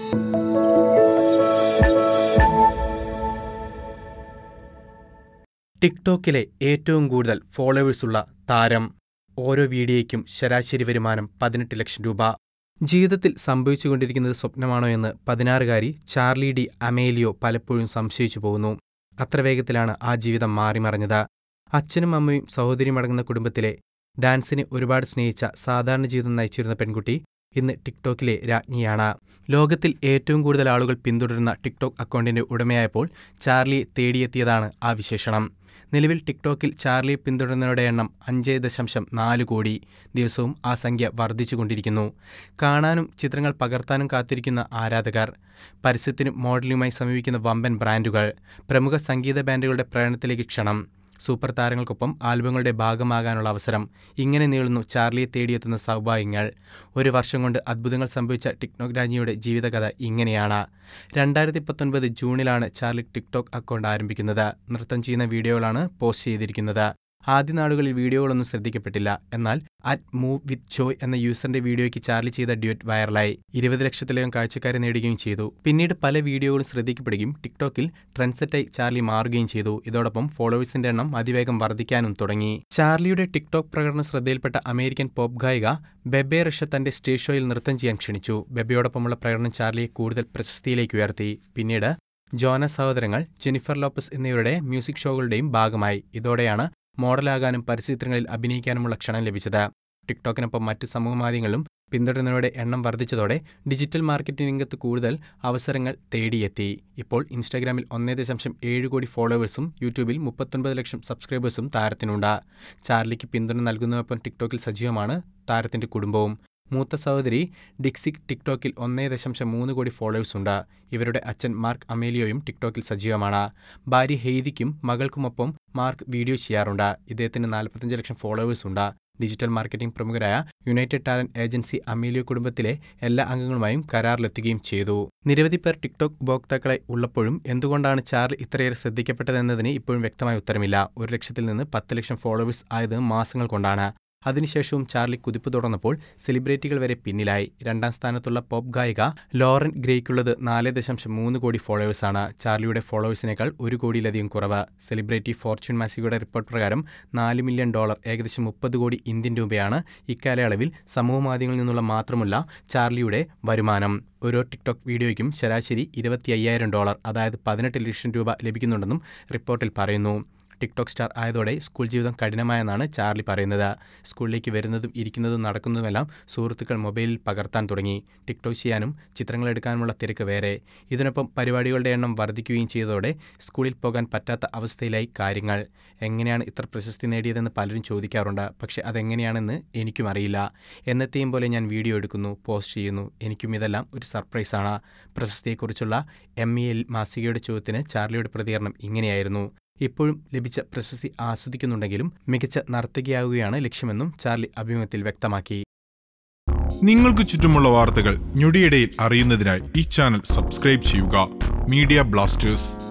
ടിക്ടോക്കിലെ ഏറ്റവും കൂടുതൽ ഫോളോവേഴ്സുള്ള താരം ഓരോ വീഡിയോയ്ക്കും ശരാശരി വരുമാനം പതിനെട്ട് ലക്ഷം രൂപ ജീവിതത്തിൽ സംഭവിച്ചുകൊണ്ടിരിക്കുന്നത് സ്വപ്നമാണോ എന്ന് പതിനാറുകാരി ചാർലി ഡി അമേലിയോ പലപ്പോഴും സംശയിച്ചു പോകുന്നു അത്ര വേഗത്തിലാണ് ആ ജീവിതം മാറിമറിഞ്ഞത് അച്ഛനും അമ്മയും സഹോദരിയും അടങ്ങുന്ന കുടുംബത്തിലെ ഡാൻസിനെ ഒരുപാട് സ്നേഹിച്ച സാധാരണ ജീവിതം നയിച്ചിരുന്ന പെൺകുട്ടി ഇന്ന് ടിക്ടോക്കിലെ രാജ്ഞിയാണ് ലോകത്തിൽ ഏറ്റവും കൂടുതൽ ആളുകൾ പിന്തുടരുന്ന ടിക്ടോക്ക് അക്കൗണ്ടിന്റെ ഉടമയായപ്പോൾ ചാർലിയെ തേടിയെത്തിയതാണ് ആ വിശേഷണം നിലവിൽ ടിക്ടോക്കിൽ ചാർലിയെ പിന്തുടരുന്നവരുടെ എണ്ണം അഞ്ച് ദശാംശം നാല് കോടി ദിവസവും ആ സംഖ്യ വർദ്ധിച്ചുകൊണ്ടിരിക്കുന്നു കാണാനും ചിത്രങ്ങൾ പകർത്താനും കാത്തിരിക്കുന്ന ആരാധകർ പരസ്യത്തിനും മോഡലിംഗുമായി സമീപിക്കുന്ന വമ്പൻ ബ്രാൻഡുകൾ പ്രമുഖ സംഗീത ബാൻഡുകളുടെ പ്രകടനത്തിലേക്ക് ക്ഷണം സൂപ്പർ താരങ്ങൾക്കൊപ്പം ആൽബങ്ങളുടെ ഭാഗമാകാനുള്ള അവസരം ഇങ്ങനെ നീളുന്നു ചാർലിയെ തേടിയെത്തുന്ന സൗഭാഗ്യങ്ങൾ ഒരു വർഷം കൊണ്ട് അത്ഭുതങ്ങൾ സംഭവിച്ച ടിക്ടോക്ക് രാജ്ഞിയുടെ ജീവിതകഥ ഇങ്ങനെയാണ് രണ്ടായിരത്തി പത്തൊൻപത് ജൂണിലാണ് ചാർലി ടിക്ടോക്ക് അക്കൗണ്ട് ആരംഭിക്കുന്നത് നൃത്തം ചെയ്യുന്ന വീഡിയോകളാണ് പോസ്റ്റ് ചെയ്തിരിക്കുന്നത് ആദ്യ നാളുകളിൽ വീഡിയോകളൊന്നും ശ്രദ്ധിക്കപ്പെട്ടില്ല എന്നാൽ അറ്റ് മൂവ് വിത്ത് ജോയ് എന്ന യൂസറിന്റെ വീഡിയോയ്ക്ക് ചാർലി ചെയ്ത ഡ്യൂറ്റ് വൈറലായി ഇരുപത് ലക്ഷത്തിലധികം കാഴ്ചക്കാരെ നേടുകയും ചെയ്തു പിന്നീട് പല വീഡിയോകളും ശ്രദ്ധിക്കപ്പെടുകയും ടിക്ടോക്കിൽ ട്രെൻഡ്സെറ്റായി ചാർലി മാറുകയും ചെയ്തു ഇതോടൊപ്പം ഫോളോവേഴ്സിന്റെ എണ്ണം അതിവേഗം വർദ്ധിക്കാനും തുടങ്ങി ചാർലിയുടെ ടിക്ടോക്ക് പ്രകടനം ശ്രദ്ധയിൽപ്പെട്ട അമേരിക്കൻ പോപ്പ് ഗായിക ബെബെ റഷ തന്റെ സ്റ്റേജ് ഷോയിൽ നൃത്തം ചെയ്യാൻ ക്ഷണിച്ചു ബെബെയോടൊപ്പമുള്ള പ്രകടനം ചാർലിയെ കൂടുതൽ പ്രശസ്തിയിലേക്ക് ഉയർത്തി പിന്നീട് ജോന സഹോദരങ്ങൾ ജെനിഫർ ലോപ്പസ് എന്നിവരുടെ മ്യൂസിക് ഷോകളുടെയും ഭാഗമായി ഇതോടെയാണ് മോഡലാകാനും പരസ്യചിത്രങ്ങളിൽ അഭിനയിക്കാനുമുള്ള ക്ഷണം ലഭിച്ചത് ടിക്ടോക്കിനൊപ്പം മറ്റ് സമൂഹമാധ്യമങ്ങളിലും പിന്തുടരുന്നവരുടെ എണ്ണം വർദ്ധിച്ചതോടെ ഡിജിറ്റൽ മാർക്കറ്റിംഗ് രംഗത്ത് കൂടുതൽ അവസരങ്ങൾ തേടിയെത്തി ഇപ്പോൾ ഇൻസ്റ്റാഗ്രാമിൽ ഒന്നേ ദശാംശം ഏഴ് കോടി ഫോളോവേഴ്സും യൂട്യൂബിൽ മുപ്പത്തൊൻപത് ലക്ഷം സബ്സ്ക്രൈബേഴ്സും താരത്തിനുണ്ട് ചാർലിക്ക് പിന്തുണ നൽകുന്നതിനൊപ്പം ടിക്ടോക്കിൽ സജീവമാണ് താരത്തിന്റെ കുടുംബവും മൂത്ത സഹോദരി ഡിക്സിക് ടിക്ടോക്കിൽ ഒന്നേ ദശാംശം മൂന്ന് കോടി ഫോളോവേഴ്സ് ഉണ്ട് ഇവരുടെ അച്ഛൻ മാർക്ക് അമേലിയോയും ടിക്ടോക്കിൽ സജീവമാണ് ഭാര്യ ഹെയ്ദിക്കും മകൾക്കുമൊപ്പം മാർക്ക് വീഡിയോ ചെയ്യാറുണ്ട് ഇദ്ദേഹത്തിന് നാൽപ്പത്തഞ്ച് ലക്ഷം ഫോളോവേഴ്സ് ഉണ്ട് ഡിജിറ്റൽ മാർക്കറ്റിംഗ് പ്രമുഖരായ യുണൈറ്റഡ് ടാലന്റ് ഏജൻസി അമേലിയോ കുടുംബത്തിലെ എല്ലാ അംഗങ്ങളുമായും കരാറിലെത്തുകയും ചെയ്തു നിരവധി പേർ ടിക്ടോക്ക് ഉപഭോക്താക്കളെ ഉള്ളപ്പോഴും എന്തുകൊണ്ടാണ് ചാർലി ഇത്രയേറെ ശ്രദ്ധിക്കപ്പെട്ടതെന്നതിന് ഇപ്പോഴും വ്യക്തമായ ഉത്തരമില്ല ഒരു ലക്ഷത്തിൽ നിന്ന് പത്ത് ലക്ഷം ഫോളോവേഴ്സ് ആയത് മാസങ്ങൾ കൊണ്ടാണ് അതിനുശേഷവും ചാർലി കുതിപ്പ് തുടർന്നപ്പോൾ സെലിബ്രിറ്റികൾ വരെ പിന്നിലായി രണ്ടാം സ്ഥാനത്തുള്ള പോപ്പ് ഗായിക ലോറൻ ഗ്രേക്കുള്ളത് നാല് ദശാംശം മൂന്ന് കോടി ഫോളോവേഴ്സാണ് ചാർലിയുടെ ഫോളോവേഴ്സിനേക്കാൾ ഒരു കോടിയിലധികം കുറവ് സെലിബ്രിറ്റി ഫോർച്യൂൺ മാസികയുടെ റിപ്പോർട്ട് പ്രകാരം നാല് മില്യൺ ഡോളർ ഏകദേശം മുപ്പത് കോടി ഇന്ത്യൻ രൂപയാണ് ഇക്കാലയളവിൽ സമൂഹമാധ്യമങ്ങളിൽ നിന്നുള്ള മാത്രമല്ല ചാർലിയുടെ വരുമാനം ഓരോ ടിക്ടോക്ക് വീഡിയോയ്ക്കും ശരാശരി ഇരുപത്തി അയ്യായിരം ഡോളർ അതായത് പതിനെട്ട് ലക്ഷം രൂപ ലഭിക്കുന്നുണ്ടെന്നും റിപ്പോർട്ടിൽ പറയുന്നു ടിക്ടോക്ക് സ്റ്റാർ ആയതോടെ സ്കൂൾ ജീവിതം കഠിനമായെന്നാണ് ചാർലി പറയുന്നത് സ്കൂളിലേക്ക് വരുന്നതും ഇരിക്കുന്നതും നടക്കുന്നതുമെല്ലാം സുഹൃത്തുക്കൾ മൊബൈലിൽ പകർത്താൻ തുടങ്ങി ടിക്ടോക്ക് ചെയ്യാനും ചിത്രങ്ങൾ എടുക്കാനുമുള്ള തിരക്ക് വേറെ ഇതിനൊപ്പം പരിപാടികളുടെ എണ്ണം വർദ്ധിക്കുകയും ചെയ്തതോടെ സ്കൂളിൽ പോകാൻ പറ്റാത്ത അവസ്ഥയിലായി കാര്യങ്ങൾ എങ്ങനെയാണ് ഇത്ര പ്രശസ്തി നേടിയതെന്ന് പലരും ചോദിക്കാറുണ്ട് പക്ഷേ അതെങ്ങനെയാണെന്ന് എനിക്കും അറിയില്ല എന്നത്തെയും പോലെ ഞാൻ വീഡിയോ എടുക്കുന്നു പോസ്റ്റ് ചെയ്യുന്നു എനിക്കും ഇതെല്ലാം ഒരു സർപ്രൈസാണ് പ്രശസ്തിയെക്കുറിച്ചുള്ള എം ഇ എൽ മാസികയുടെ ചോദ്യത്തിന് ചാർലിയുടെ പ്രതികരണം ഇങ്ങനെയായിരുന്നു ഇപ്പോഴും ലഭിച്ച പ്രശസ്തി ആസ്വദിക്കുന്നുണ്ടെങ്കിലും മികച്ച നർത്തകിയാവുകയാണ് ലക്ഷ്യമെന്നും ചാർലി അഭിമുഖത്തിൽ വ്യക്തമാക്കി നിങ്ങൾക്ക് ചുറ്റുമുള്ള വാർത്തകൾ ഞൊടിയിടയിൽ അറിയുന്നതിനായി ഈ ചാനൽ സബ്സ്ക്രൈബ് ചെയ്യുക മീഡിയ ബ്ലാസ്റ്റേഴ്സ്